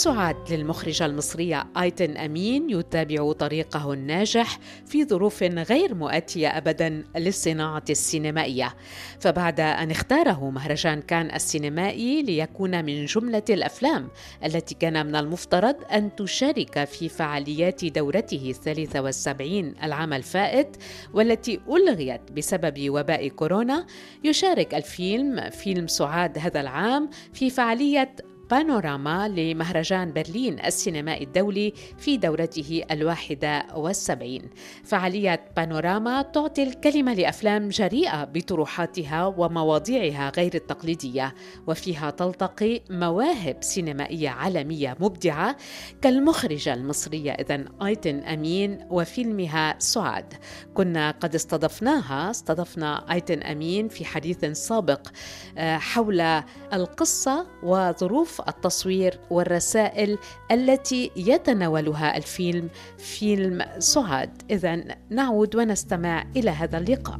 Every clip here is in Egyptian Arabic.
سعاد للمخرجة المصرية آيتن أمين يتابع طريقه الناجح في ظروف غير مؤتية أبدا للصناعة السينمائية فبعد أن اختاره مهرجان كان السينمائي ليكون من جملة الأفلام التي كان من المفترض أن تشارك في فعاليات دورته الثالثة والسبعين العام الفائت والتي ألغيت بسبب وباء كورونا يشارك الفيلم فيلم سعاد هذا العام في فعالية بانوراما لمهرجان برلين السينمائي الدولي في دورته الواحدة والسبعين فعالية بانوراما تعطي الكلمة لأفلام جريئة بطروحاتها ومواضيعها غير التقليدية وفيها تلتقي مواهب سينمائية عالمية مبدعة كالمخرجة المصرية إذن آيتن أمين وفيلمها سعاد كنا قد استضفناها استضفنا آيتن أمين في حديث سابق آه، حول القصة وظروف التصوير والرسائل التي يتناولها الفيلم فيلم سعاد اذا نعود ونستمع الى هذا اللقاء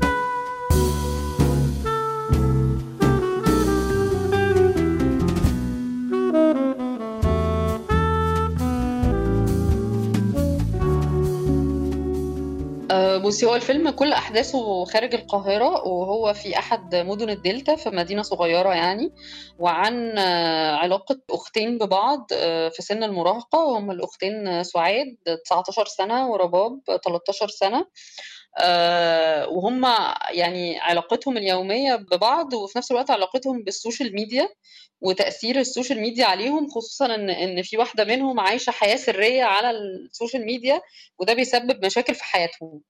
بصي هو الفيلم كل أحداثه خارج القاهرة وهو في أحد مدن الدلتا في مدينة صغيرة يعني وعن علاقة أختين ببعض في سن المراهقة وهم الأختين سعاد 19 سنة ورباب 13 سنة وهم يعني علاقتهم اليومية ببعض وفي نفس الوقت علاقتهم بالسوشيال ميديا وتأثير السوشيال ميديا عليهم خصوصا ان ان في واحدة منهم عايشة حياة سرية على السوشيال ميديا وده بيسبب مشاكل في حياتهم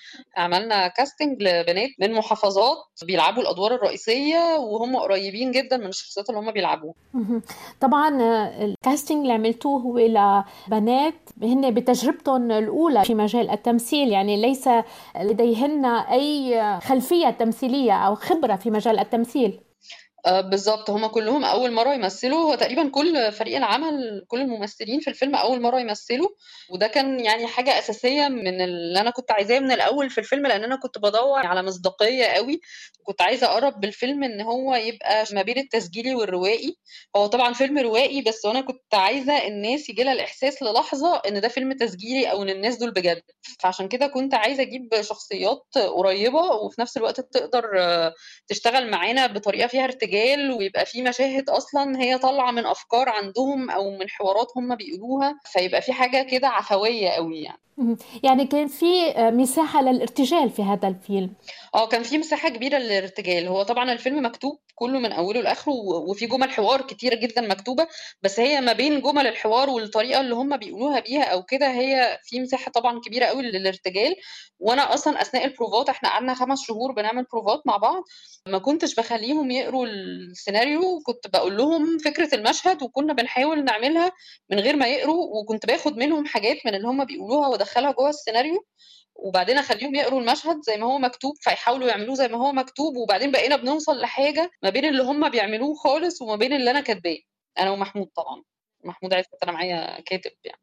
عملنا كاستنج لبنات من محافظات بيلعبوا الادوار الرئيسيه وهم قريبين جدا من الشخصيات اللي هم بيلعبوها طبعا الكاستنج اللي عملتوه هو لبنات هن بتجربتهم الاولى في مجال التمثيل يعني ليس لديهن اي خلفيه تمثيليه او خبره في مجال التمثيل آه، بالظبط هما كلهم اول مره يمثلوا هو تقريبا كل فريق العمل كل الممثلين في الفيلم اول مره يمثلوا وده كان يعني حاجه اساسيه من اللي انا كنت عايزاه من الاول في الفيلم لان انا كنت بدور على مصداقيه قوي وكنت عايزه اقرب بالفيلم ان هو يبقى ما بين التسجيلي والروائي هو طبعا فيلم روائي بس انا كنت عايزه الناس يجي لها الاحساس للحظه ان ده فيلم تسجيلي او ان الناس دول بجد فعشان كده كنت عايزه اجيب شخصيات قريبه وفي نفس الوقت تقدر تشتغل معانا بطريقه فيها ارتجال مجال ويبقى في مشاهد اصلا هي طالعه من افكار عندهم او من حوارات هم بيقولوها فيبقى في حاجه كده عفويه قوي يعني يعني كان في مساحة للارتجال في هذا الفيلم اه كان في مساحة كبيرة للارتجال هو طبعا الفيلم مكتوب كله من اوله لاخره وفي جمل حوار كتيرة جدا مكتوبة بس هي ما بين جمل الحوار والطريقة اللي هم بيقولوها بيها او كده هي في مساحة طبعا كبيرة قوي للارتجال وانا اصلا اثناء البروفات احنا قعدنا خمس شهور بنعمل بروفات مع بعض ما كنتش بخليهم يقروا السيناريو كنت بقول لهم فكرة المشهد وكنا بنحاول نعملها من غير ما يقروا وكنت باخد منهم حاجات من اللي هم بيقولوها ادخلها جوه السيناريو وبعدين اخليهم يقروا المشهد زي ما هو مكتوب فيحاولوا يعملوه زي ما هو مكتوب وبعدين بقينا بنوصل لحاجه ما بين اللي هم بيعملوه خالص وما بين اللي انا كاتباه انا ومحمود طبعا محمود عزت انا معايا كاتب يعني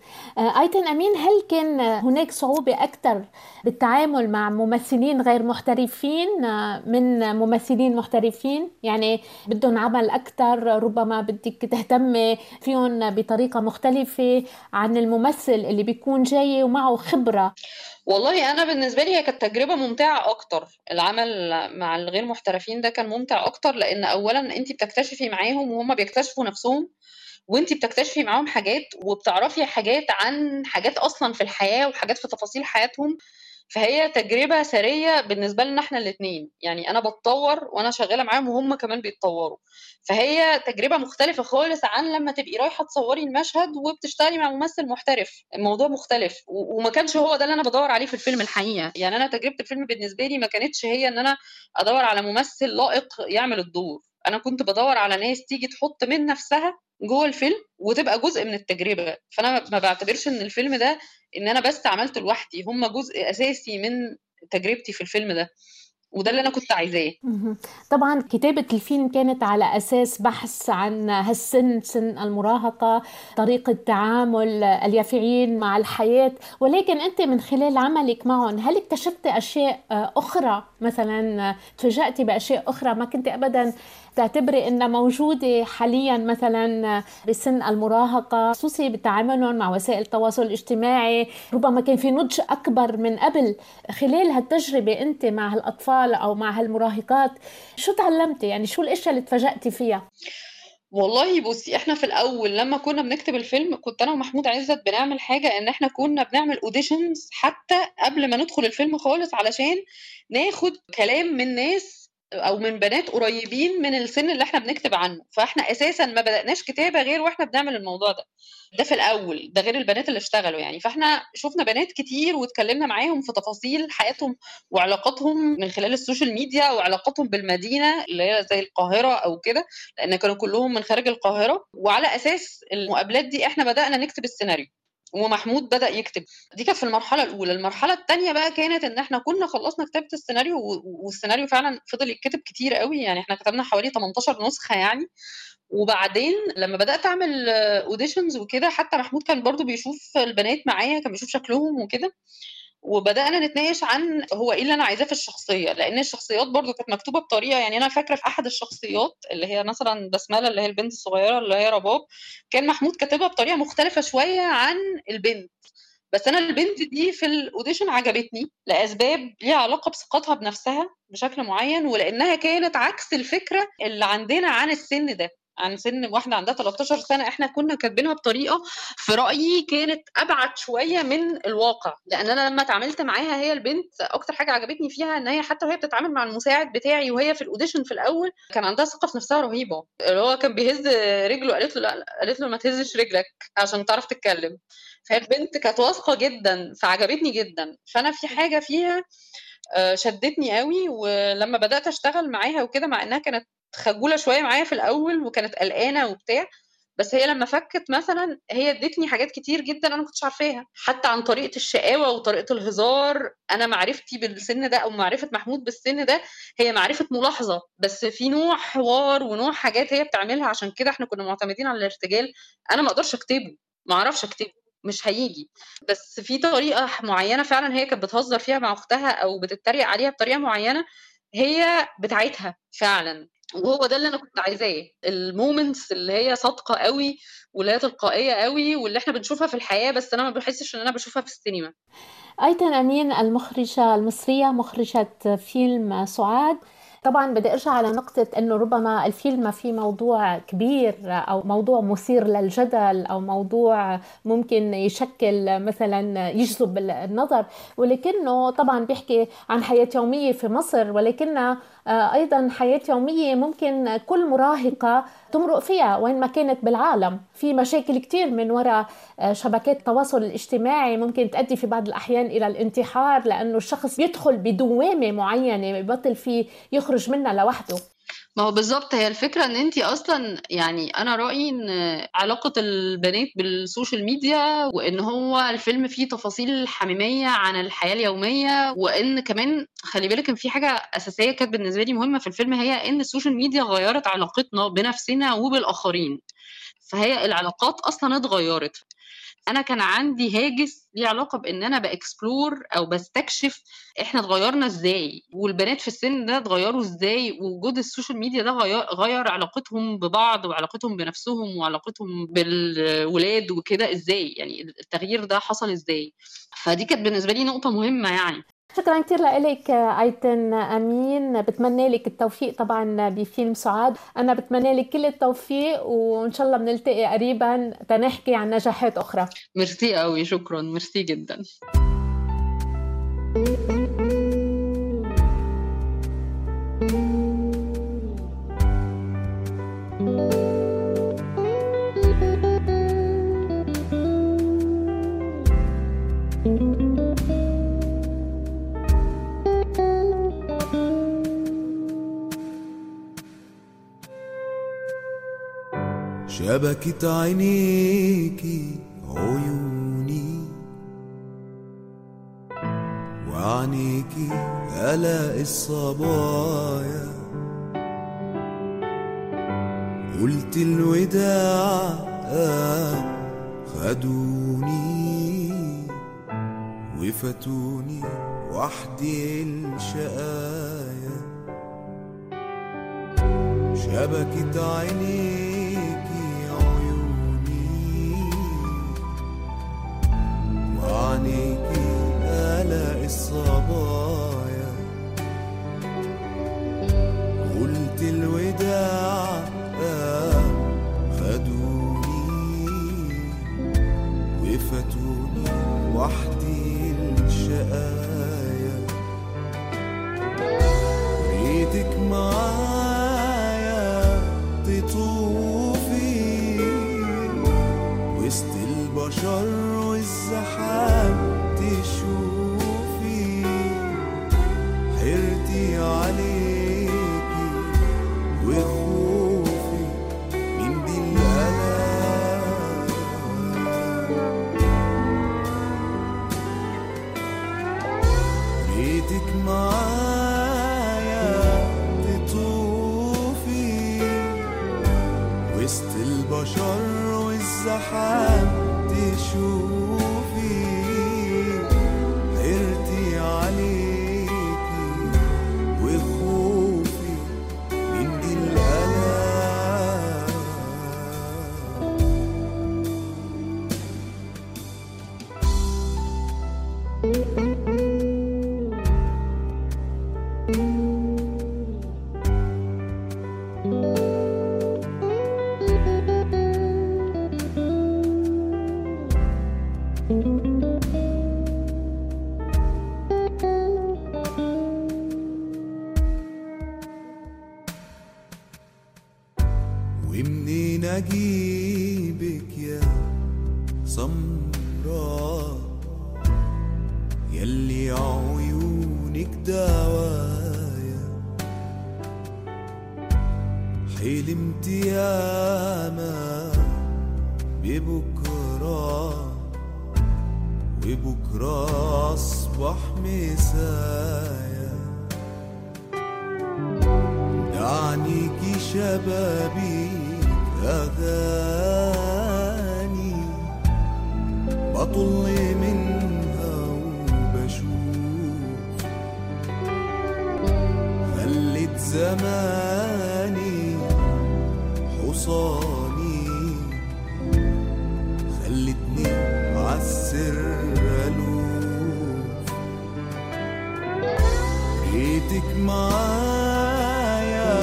آه، ايتن امين هل كان هناك صعوبه اكثر بالتعامل مع ممثلين غير محترفين آه، من ممثلين محترفين يعني بدهم عمل اكثر ربما بدك تهتمي فيهم بطريقه مختلفه عن الممثل اللي بيكون جاي ومعه خبره والله انا بالنسبه لي هي كانت تجربه ممتعه اكتر العمل مع الغير محترفين ده كان ممتع اكتر لان اولا انت بتكتشفي معاهم وهم بيكتشفوا نفسهم وانت بتكتشفي معاهم حاجات وبتعرفي حاجات عن حاجات اصلا في الحياه وحاجات في تفاصيل حياتهم فهي تجربه سريه بالنسبه لنا احنا الاثنين يعني انا بتطور وانا شغاله معاهم وهم كمان بيتطوروا فهي تجربه مختلفه خالص عن لما تبقي رايحه تصوري المشهد وبتشتغلي مع ممثل محترف الموضوع مختلف وما كانش هو ده اللي انا بدور عليه في الفيلم الحقيقه يعني انا تجربه الفيلم بالنسبه لي ما كانتش هي ان انا ادور على ممثل لائق يعمل الدور انا كنت بدور على ناس تيجي تحط من نفسها جوه الفيلم وتبقى جزء من التجربه فانا ما بعتبرش ان الفيلم ده ان انا بس عملته لوحدي هم جزء اساسي من تجربتي في الفيلم ده وده اللي انا كنت عايزاه طبعا كتابه الفيلم كانت على اساس بحث عن هالسن سن المراهقه طريقه تعامل اليافعين مع الحياه ولكن انت من خلال عملك معهم هل اكتشفت اشياء اخرى مثلا تفاجاتي باشياء اخرى ما كنت ابدا بتعتبري انها موجوده حاليا مثلا بسن المراهقه خصوصي بتعاملهم مع وسائل التواصل الاجتماعي ربما كان في نضج اكبر من قبل خلال هالتجربه انت مع هالاطفال او مع هالمراهقات شو تعلمتي يعني شو الاشياء اللي تفاجأتي فيها والله بُصّي، إحنا في الأول لمّا كُنّا بنكتب الفيلم، كنت أنا ومحمود عزت بنعمل حاجة إن إحنا كُنّا بنعمل auditions حتى قبل ما ندخل الفيلم خالص علشان ناخد كلام من ناس أو من بنات قريبين من السن اللي إحنا بنكتب عنه، فإحنا أساسًا ما بدأناش كتابة غير وإحنا بنعمل الموضوع ده، ده في الأول، ده غير البنات اللي اشتغلوا يعني، فإحنا شُفنا بنات كتير واتكلمنا معاهم في تفاصيل حياتهم وعلاقاتهم من خلال السوشيال ميديا وعلاقاتهم بالمدينة اللي هي زي القاهرة أو كده، لإن كانوا كلّهم من خارج القاهرة، وعلى أساس المقابلات دي إحنا بدأنا نكتب السيناريو. ومحمود بدأ يكتب دي كانت في المرحلة الأولى المرحلة الثانيه بقى كانت إن إحنا كنا خلصنا كتابة السيناريو والسيناريو فعلا فضل يتكتب كتير قوي يعني إحنا كتبنا حوالي 18 نسخة يعني وبعدين لما بدأت أعمل اوديشنز وكده حتى محمود كان برضو بيشوف البنات معايا كان بيشوف شكلهم وكده وبدانا نتناقش عن هو ايه اللي انا عايزاه في الشخصيه لان الشخصيات برضو كانت مكتوبه بطريقه يعني انا فاكره في احد الشخصيات اللي هي مثلا بسمله اللي هي البنت الصغيره اللي هي رباب كان محمود كاتبها بطريقه مختلفه شويه عن البنت بس انا البنت دي في الاوديشن عجبتني لاسباب ليها علاقه بثقتها بنفسها بشكل معين ولانها كانت عكس الفكره اللي عندنا عن السن ده عن سن واحده عندها 13 سنه احنا كنا كاتبينها بطريقه في رايي كانت ابعد شويه من الواقع لان انا لما اتعاملت معاها هي البنت اكتر حاجه عجبتني فيها ان هي حتى وهي بتتعامل مع المساعد بتاعي وهي في الاوديشن في الاول كان عندها ثقه في نفسها رهيبه اللي هو كان بيهز رجله قالت له لا قالت له ما تهزش رجلك عشان تعرف تتكلم فهي البنت كانت واثقه جدا فعجبتني جدا فانا في حاجه فيها آه، شدتني قوي ولما بدات اشتغل معاها وكده مع انها كانت خجوله شويه معايا في الاول وكانت قلقانه وبتاع بس هي لما فكت مثلا هي ادتني حاجات كتير جدا انا ما كنتش عارفاها حتى عن طريقه الشقاوه وطريقه الهزار انا معرفتي بالسن ده او معرفه محمود بالسن ده هي معرفه ملاحظه بس في نوع حوار ونوع حاجات هي بتعملها عشان كده احنا كنا معتمدين على الارتجال انا ما اقدرش اكتبه ما اعرفش اكتبه مش هيجي بس في طريقه معينه فعلا هي كانت بتهزر فيها مع اختها او بتتريق عليها بطريقه معينه هي بتاعتها فعلا وهو ده اللي انا كنت عايزاه المومنتس اللي هي صادقه قوي واللي هي تلقائيه قوي واللي احنا بنشوفها في الحياه بس انا ما بحسش ان انا بشوفها في السينما ايتن امين المخرجه المصريه مخرجه فيلم سعاد طبعا بدي ارجع على نقطة انه ربما الفيلم ما في موضوع كبير او موضوع مثير للجدل او موضوع ممكن يشكل مثلا يجذب النظر ولكنه طبعا بيحكي عن حياة يومية في مصر ولكنها آه، ايضا حياه يوميه ممكن كل مراهقه تمرق فيها وين ما كانت بالعالم في مشاكل كثير من وراء آه، شبكات التواصل الاجتماعي ممكن تؤدي في بعض الاحيان الى الانتحار لانه الشخص يدخل بدوامه معينه ببطل فيه يخرج منها لوحده ما هو بالظبط هي الفكرة إن أنتِ أصلًا يعني أنا رأيي إن علاقة البنات بالسوشيال ميديا، وإن هو الفيلم فيه تفاصيل حميمية عن الحياة اليومية، وإن كمان خلّي بالِك إن في حاجة أساسية كانت بالنسبة لي مهمة في الفيلم هي إن السوشيال ميديا غيّرت علاقتنا بنفسنا وبالآخرين، فهي العلاقات أصلًا اتغيّرت. انا كان عندي هاجس ليه علاقه بان انا باكسبلور او بستكشف احنا اتغيرنا ازاي والبنات في السن ده اتغيروا ازاي ووجود السوشيال ميديا ده غير, غير علاقتهم ببعض وعلاقتهم بنفسهم وعلاقتهم بالولاد وكده ازاي يعني التغيير ده حصل ازاي فدي كانت بالنسبه لي نقطه مهمه يعني شكرا كثير لك ايتن امين بتمنى لك التوفيق طبعا بفيلم سعاد انا بتمنى لك كل التوفيق وان شاء الله بنلتقي قريبا تنحكي عن نجاحات اخرى ميرسي قوي شكرا ميرسي جدا شبكة عينيكي عيوني وعنيكي ألاقي الصبايا قلت الوداع خدوني وفتوني وحدي الشقايا شبكة عينيكي عيوني وعنيكي قلق الصبايا قلت الوداع قام خدوني وفاتوني وحدي الشقايا ريتك معايا تطوفي وسط البشر والزحام تشوفي حيرتي عليكي وخوفي من دي الألام ريتك معايا تطوفي وسط البشر والزحام تشوفي حيرتي عليكي وخوفي من دي الألام ومنين اجيبك يا سمراء يلي عيونك دوايا حلمت ياما ببكرة وبكرة أصبح مسايا دعنيكي شبابيك أغاني بطل منها وبشوف خلت زماني حصاني خلتني عالسر ألوف ريتك معايا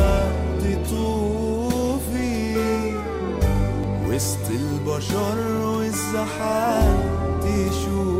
تطوفي وسط البشر والزحام تشوفي